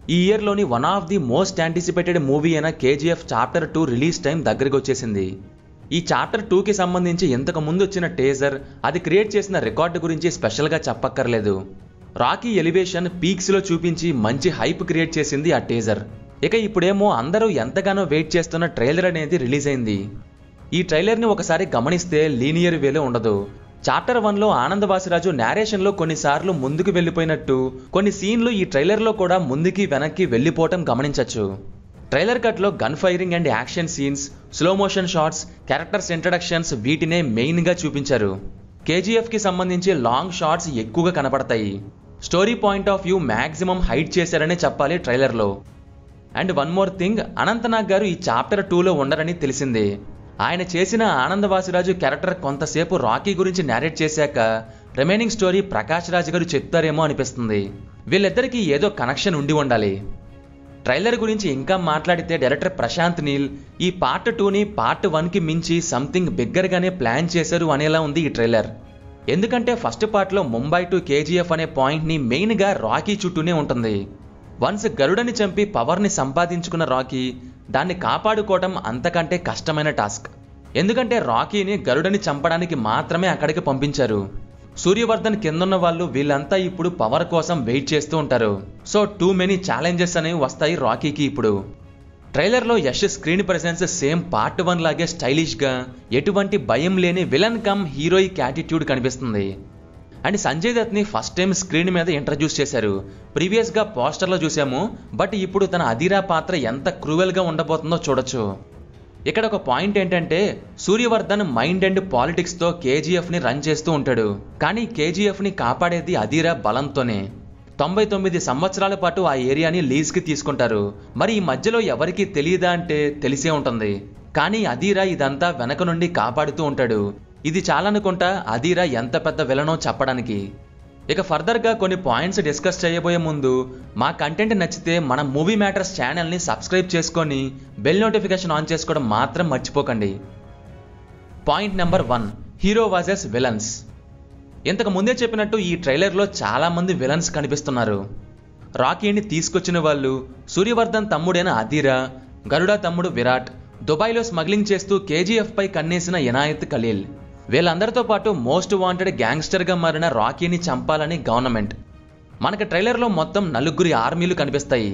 ఈ ఇయర్లోని one of the most anticipated movie అయిన KGF chapter two release time దగ్గరికి వచ్చేసింది ఈ చాప్టర్ టూకి సంబంధించి ఇంతకు ముందు వచ్చిన టేజర్ అది క్రియేట్ చేసిన రికార్డు గురించి స్పెషల్గా చెప్పక్కర్లేదు రాకీ ఎలివేషన్ పీక్స్లో చూపించి మంచి హైప్ క్రియేట్ చేసింది ఆ టేజర్ ఇక ఇప్పుడేమో అందరూ ఎంతగానో వెయిట్ చేస్తున్న ట్రైలర్ అనేది రిలీజ్ అయింది ఈ ట్రైలర్ని ఒకసారి గమనిస్తే లీనియర్ వేలో ఉండదు చాప్టర్ వన్లో ఆనందవాసిరాజు నేరేషన్లో కొన్నిసార్లు ముందుకు వెళ్ళిపోయినట్టు కొన్ని సీన్లు ఈ ట్రైలర్లో కూడా ముందుకి వెనక్కి వెళ్ళిపోవటం గమనించవచ్చు ట్రైలర్ కట్లో gun firing and action scenes slow motion shots characters introductions వీటినే మెయిన్గా చూపించారు కేజీఎఫ్కి సంబంధించి లాంగ్ షాట్స్ ఎక్కువగా కనపడతాయి story point of view maximum height చేశారనే చెప్పాలి ట్రైలర్లో and one more thing Anant Nag గారు ఈ చాప్టర్ టూలో ఉండరని తెలిసిందే ఆయన చేసిన ఆనందవాసిరాజు క్యారెక్టర్ కొంతసేపు రాకీ గురించి నేరేట్ చేశాక రిమైనింగ్ స్టోరీ ప్రకాష్ రాజ్ గారు చెప్తారేమో అనిపిస్తుంది వీళ్ళిద్దరికీ ఏదో కనెక్షన్ ఉండి ఉండాలి ట్రైలర్ గురించి ఇంకా మాట్లాడితే డైరెక్టర్ ప్రశాంత్ నీల్ ఈ పార్ట్ టూని పార్ట్ వన్కి మించి సంథింగ్ బిగ్గర్గానే ప్లాన్ చేశారు అనేలా ఉంది ఈ ట్రైలర్ ఎందుకంటే ఫస్ట్ పార్ట్లో ముంబై టు కేజీఎఫ్ అనే పాయింట్ని మెయిన్గా రాకీ చుట్టూనే ఉంటుంది వన్స్ గరుడని చంపి పవర్ని సంపాదించుకున్న రాకీ దాన్ని కాపాడుకోవడం అంతకంటే కష్టమైన టాస్క్ ఎందుకంటే రాకీని గరుడని చంపడానికి మాత్రమే అక్కడికి పంపించారు సూర్యవర్ధన్ కిందున్న వాళ్ళు వీళ్ళంతా ఇప్పుడు పవర్ కోసం వెయిట్ చేస్తూ ఉంటారు సో టూ మెనీ ఛాలెంజెస్ అనేవి వస్తాయి రాకీకి ఇప్పుడు ట్రైలర్లో Yash screen presence same part one లాగే స్టైలిష్గా ఎటువంటి భయం లేని విలన్ కమ్ హీరోయిక్ యాటిట్యూడ్ కనిపిస్తుంది అండ్ సంజయ్ దత్ని ఫస్ట్ టైం స్క్రీన్ మీద ఇంట్రడ్యూస్ చేశారు ప్రీవియస్గా పోస్టర్లో చూసాము బట్ ఇప్పుడు తన అధీరా పాత్ర ఎంత క్రూవెల్గా ఉండబోతుందో చూడొచ్చు ఇక్కడ ఒక పాయింట్ ఏంటంటే సూర్యవర్ధన్ మైండ్ అండ్ పాలిటిక్స్తో కేజీఎఫ్ని రన్ చేస్తూ ఉంటాడు కానీ కేజీఎఫ్ని కాపాడేది అధీరా బలంతోనే తొంభై తొమ్మిది సంవత్సరాల పాటు ఆ ఏరియాని లీజ్కి తీసుకుంటారు మరి ఈ మధ్యలో ఎవరికి తెలియదా అంటే తెలిసే ఉంటుంది కానీ అధీరా ఇదంతా వెనక నుండి కాపాడుతూ ఉంటాడు ఇది చాలనుకుంటా అధీరా ఎంత పెద్ద విలనో చెప్పడానికి ఇక ఫర్దర్గా కొన్ని పాయింట్స్ డిస్కస్ చేయబోయే ముందు మా కంటెంట్ నచ్చితే మన మూవీ మ్యాటర్స్ ఛానల్ని సబ్స్క్రైబ్ చేసుకొని బెల్ నోటిఫికేషన్ ఆన్ చేసుకోవడం మాత్రం మర్చిపోకండి point number one hero versus villains ఇంతకు ముందే చెప్పినట్టు ఈ ట్రైలర్లో చాలా మంది విలన్స్ కనిపిస్తున్నారు రాకీని తీసుకొచ్చిన వాళ్ళు సూర్యవర్ధన్ తమ్ముడైన అధీరా గరుడ తమ్ముడు విరాట్ దుబాయ్లో స్మగ్లింగ్ చేస్తూ కేజీఎఫ్ పై కన్నేసిన ఇనాయత్ ఖలీల్ వీళ్ళందరితో పాటు మోస్ట్ వాంటెడ్ గ్యాంగ్స్టర్గా మారిన రాకీని చంపాలని గవర్నమెంట్ మనకి ట్రైలర్లో మొత్తం నలుగురి ఆర్మీలు కనిపిస్తాయి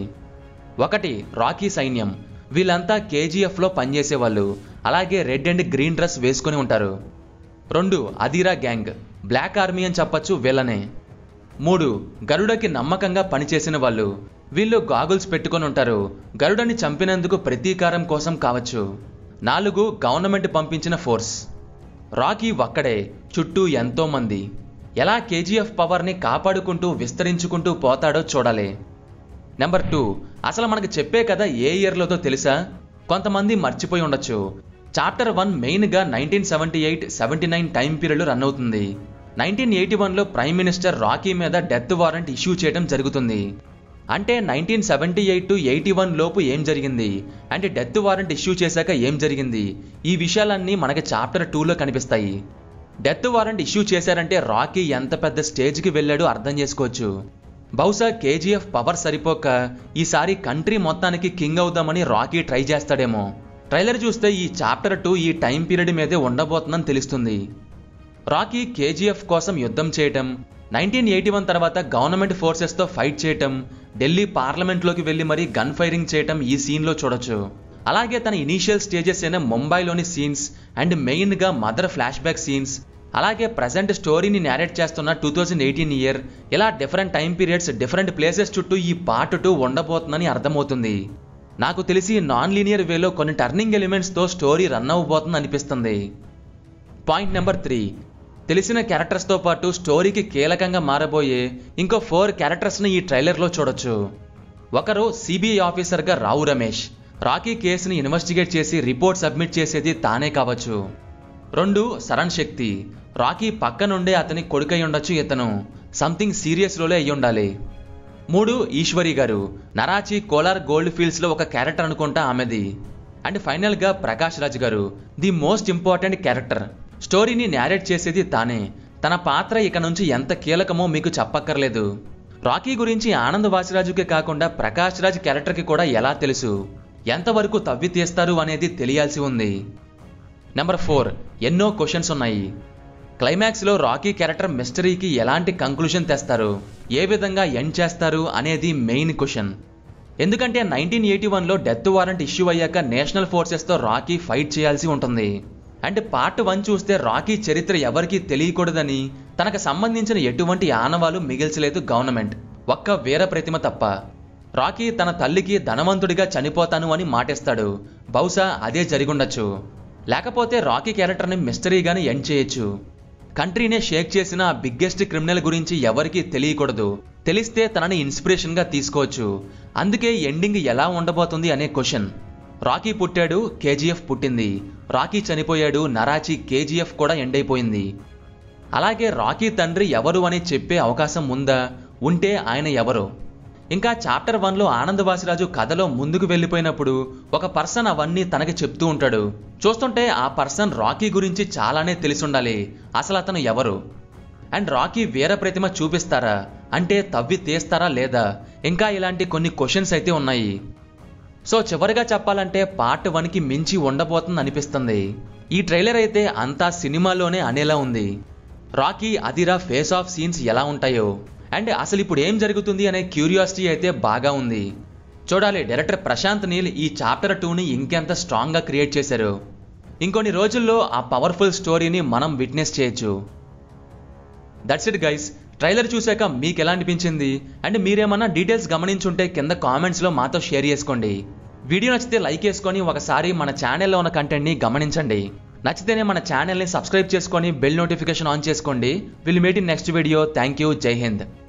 ఒకటి రాకీ సైన్యం వీళ్ళంతా కేజీఎఫ్లో పనిచేసేవాళ్ళు అలాగే రెడ్ అండ్ గ్రీన్ డ్రెస్ వేసుకొని ఉంటారు రెండు అధీరా గ్యాంగ్ బ్లాక్ ఆర్మీ అని చెప్పచ్చు వీళ్ళనే మూడు గరుడకి నమ్మకంగా పనిచేసిన వాళ్ళు వీళ్ళు గాగుల్స్ పెట్టుకొని ఉంటారు గరుడని చంపినందుకు ప్రతీకారం కోసం కావచ్చు నాలుగు గవర్నమెంట్ పంపించిన ఫోర్స్ రాకీ ఒక్కడే చుట్టూ ఎంతో మంది ఎలా కేజీఎఫ్ పవర్ని కాపాడుకుంటూ విస్తరించుకుంటూ పోతాడో చూడాలి నెంబర్ టూ అసలు మనకు చెప్పే కదా ఏ ఇయర్లోదో తెలుసా కొంతమంది మర్చిపోయి ఉండొచ్చు చాప్టర్ వన్ మెయిన్గా nineteen seventy eight seventy nine time పీరియడ్లో రన్ అవుతుంది నైన్టీన్ ఎయిటీ వన్లో ప్రైమ్ మినిస్టర్ రాకీ మీద డెత్ వారెంట్ ఇష్యూ చేయడం జరుగుతుంది అంటే nineteen seventy eight to eighty వన్ లోపు ఏం జరిగింది అంటే డెత్ వారెంట్ ఇష్యూ చేశాక ఏం జరిగింది ఈ విషయాలన్నీ మనకి చాప్టర్ టూలో కనిపిస్తాయి డెత్ వారెంట్ ఇష్యూ చేశారంటే రాకీ ఎంత పెద్ద స్టేజ్కి వెళ్ళాడో అర్థం చేసుకోవచ్చు బహుశా కేజీఎఫ్ పవర్ సరిపోక ఈసారి కంట్రీ మొత్తానికి కింగ్ అవుదామని రాకీ ట్రై చేస్తాడేమో ట్రైలర్ చూస్తే ఈ చాప్టర్ టూ ఈ టైం పీరియడ్ మీదే ఉండబోతుందని తెలుస్తుంది రాకీ కేజీఎఫ్ కోసం యుద్ధం చేయటం నైన్టీన్ ఎయిటీ వన్ తర్వాత గవర్నమెంట్ ఫోర్సెస్తో ఫైట్ చేయటం ఢిల్లీ పార్లమెంట్లోకి వెళ్ళి మరీ గన్ ఫైరింగ్ చేయటం ఈ సీన్లో చూడొచ్చు అలాగే తన ఇనీషియల్ స్టేజెస్ అయిన ముంబైలోని సీన్స్ అండ్ మెయిన్గా మదర్ ఫ్లాష్ బ్యాక్ సీన్స్ అలాగే ప్రజెంట్ స్టోరీని నేరేట్ చేస్తున్న టూ థౌజండ్ ఎయిటీన్ ఇయర్ ఇలా different time periods different places చుట్టూ ఈ పార్ట్ టూ ఉండబోతుందని అర్థమవుతుంది నాకు తెలిసి నాన్ లీనియర్ వేలో కొన్ని టర్నింగ్ ఎలిమెంట్స్తో స్టోరీ రన్ అవ్వబోతుంది అనిపిస్తుంది పాయింట్ నెంబర్ త్రీ తెలిసిన క్యారెక్టర్స్తో పాటు స్టోరీకి కీలకంగా మారబోయే ఇంకో ఫోర్ క్యారెక్టర్స్ని ఈ ట్రైలర్లో చూడొచ్చు ఒకరు సిబిఐ ఆఫీసర్గా రావు రమేష్ రాకీ కేసుని ఇన్వెస్టిగేట్ చేసి రిపోర్ట్ సబ్మిట్ చేసేది తానే కావచ్చు రెండు సరణ్ శక్తి రాకీ పక్క నుండే అతని కొడుకై ఉండొచ్చు ఇతను సంథింగ్ సీరియస్ రోలే అయి ఉండాలి మూడు ఈశ్వరి గారు నరాచి కోలార్ గోల్డ్ ఫీల్డ్స్లో ఒక క్యారెక్టర్ అనుకుంటా ఆమెది అండ్ ఫైనల్గా ప్రకాష్ రాజ్ గారు ది మోస్ట్ ఇంపార్టెంట్ క్యారెక్టర్ స్టోరీని నేరేట్ చేసేది తానే తన పాత్ర ఇక నుంచి ఎంత కీలకమో మీకు చెప్పక్కర్లేదు రాకీ గురించి ఆనంద్ వాసిరాజుకే కాకుండా ప్రకాష్ రాజ్ క్యారెక్టర్కి కూడా ఎలా తెలుసు ఎంతవరకు తవ్వి తీస్తారు అనేది తెలియాల్సి ఉంది నెంబర్ ఫోర్ ఎన్నో క్వశ్చన్స్ ఉన్నాయి క్లైమాక్స్లో రాకీ క్యారెక్టర్ మిస్టరీకి ఎలాంటి కంక్లూజన్ తెస్తారు ఏ విధంగా ఎండ్ చేస్తారు అనేది మెయిన్ క్వశ్చన్ ఎందుకంటే నైన్టీన్ ఎయిటీ వన్లో డెత్ వారెంట్ ఇష్యూ అయ్యాక నేషనల్ ఫోర్సెస్తో రాకీ ఫైట్ చేయాల్సి ఉంటుంది అండ్ పార్ట్ వన్ చూస్తే రాకీ చరిత్ర ఎవరికీ తెలియకూడదని తనకు సంబంధించిన ఎటువంటి ఆనవాలు మిగిల్చలేదు గవర్నమెంట్ ఒక్క వీర ప్రతిమ తప్ప రాకీ తన తల్లికి ధనవంతుడిగా చనిపోతాను అని మాటేస్తాడు బహుశా అదే జరిగుండొచ్చు లేకపోతే రాకీ క్యారెక్టర్ని మిస్టరీగానే ఎండ్ చేయొచ్చు కంట్రీనే షేక్ చేసిన ఆ బిగ్గెస్ట్ క్రిమినల్ గురించి ఎవరికీ తెలియకూడదు తెలిస్తే తనని ఇన్స్పిరేషన్గా తీసుకోవచ్చు అందుకే ఎండింగ్ ఎలా ఉండబోతుంది అనే క్వశ్చన్ రాకీ పుట్టాడు కేజీఎఫ్ పుట్టింది రాకీ చనిపోయాడు నరాచి కేజీఎఫ్ కూడా ఎండ్ అయిపోయింది అలాగే రాకీ తండ్రి ఎవరు అని చెప్పే అవకాశం ఉందా ఉంటే ఆయన ఎవరు ఇంకా చాప్టర్ వన్లో ఆనందవాసిరాజు కథలో ముందుకు వెళ్ళిపోయినప్పుడు ఒక పర్సన్ అవన్నీ తనకి చెప్తూ ఉంటాడు చూస్తుంటే ఆ పర్సన్ రాకీ గురించి చాలానే తెలిసుండాలి అసలు అతను ఎవరు అండ్ రాకీ వీర ప్రతిమ చూపిస్తారా అంటే తవ్వి తీస్తారా లేదా ఇంకా ఇలాంటి కొన్ని క్వశ్చన్స్ అయితే ఉన్నాయి సో చివరిగా చెప్పాలంటే పార్ట్ వన్కి మించి ఉండబోతుంది అనిపిస్తుంది ఈ ట్రైలర్ అయితే అంతా సినిమాలోనే అనేలా ఉంది రాకీ అదిరా ఫేస్ ఆఫ్ సీన్స్ ఎలా ఉంటాయో అండ్ అసలు ఇప్పుడు ఏం జరుగుతుంది అనే క్యూరియాసిటీ అయితే బాగా ఉంది చూడాలి డైరెక్టర్ ప్రశాంత్ నీల్ ఈ చాప్టర్ టూని ఇంకెంత స్ట్రాంగ్గా క్రియేట్ చేశారు ఇంకొన్ని రోజుల్లో ఆ పవర్ఫుల్ స్టోరీని మనం విట్నెస్ చేయొచ్చు దట్స్ ఇట్ గైస్ ట్రైలర్ చూశాక మీకు ఎలా అనిపించింది అండ్ మీరేమన్నా డీటెయిల్స్ గమనించుంటే కింద కామెంట్స్లో మాతో షేర్ చేసుకోండి వీడియో నచ్చితే లైక్ చేసుకొని ఒకసారి మన ఛానల్లో ఉన్న కంటెంట్ని గమనించండి నచ్చితేనే మన ఛానల్ని సబ్స్క్రైబ్ చేసుకొని బెల్ నోటిఫికేషన్ ఆన్ చేసుకోండి will meet in next video thank you Jai Hind